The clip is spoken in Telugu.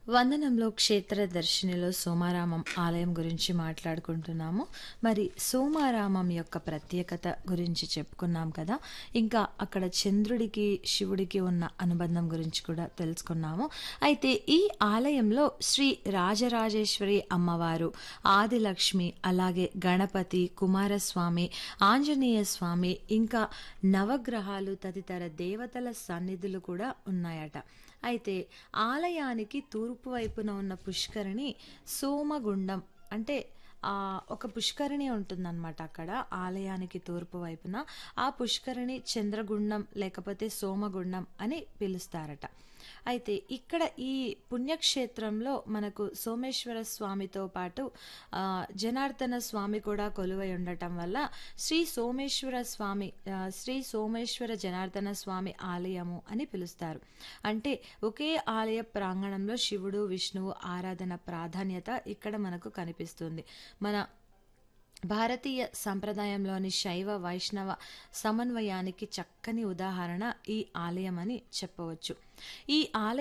వందనంలో క్షేత్ర దర్శినిలో సోమారామం ఆలయం గురించి మాట్లాడుకుంటున్నాము మరి సోమారామం యొక్క ప్రత్యేకత గురించి చెప్పుకున్నాం కదా ఇంకా అక్కడ చంద్రుడికి శివుడికి ఉన్న అనుబంధం గురించి కూడా తెలుసుకున్నాము అయితే ఈ ఆలయంలో శ్రీ రాజరాజేశ్వరి అమ్మవారు ఆదిలక్ష్మి అలాగే గణపతి కుమారస్వామి ఆంజనేయ స్వామి ఇంకా నవగ్రహాలు తదితర దేవతల సన్నిధులు కూడా ఉన్నాయట అయితే ఆలయానికి తూర్పు వైపున ఉన్న పుష్కరిణి సోమగుండం అంటే ఆ ఒక పుష్కరిణి ఉంటుందన్నమాట అక్కడ ఆలయానికి తూర్పు వైపున ఆ పుష్కరిణి చంద్రగుండం లేకపోతే సోమగుండం అని పిలుస్తారట అయితే ఇక్కడ ఈ పుణ్యక్షేత్రంలో మనకు సోమేశ్వర స్వామితో పాటు ఆ, జనార్దన స్వామి కూడా కొలువై ఉండటం వల్ల శ్రీ సోమేశ్వర స్వామి ఆ, శ్రీ సోమేశ్వర జనార్దన స్వామి ఆలయము అని పిలుస్తారు అంటే ఒకే ఆలయ ప్రాంగణంలో శివుడు విష్ణువు ఆరాధన ప్రాధాన్యత ఇక్కడ మనకు కనిపిస్తుంది మన భారతీయ సంప్రదాయంలోని శైవ వైష్ణవ సమన్వయానికి చక్కని ఉదాహరణ ఈ ఆలయం అని చెప్పవచ్చు ఈ ఆలయం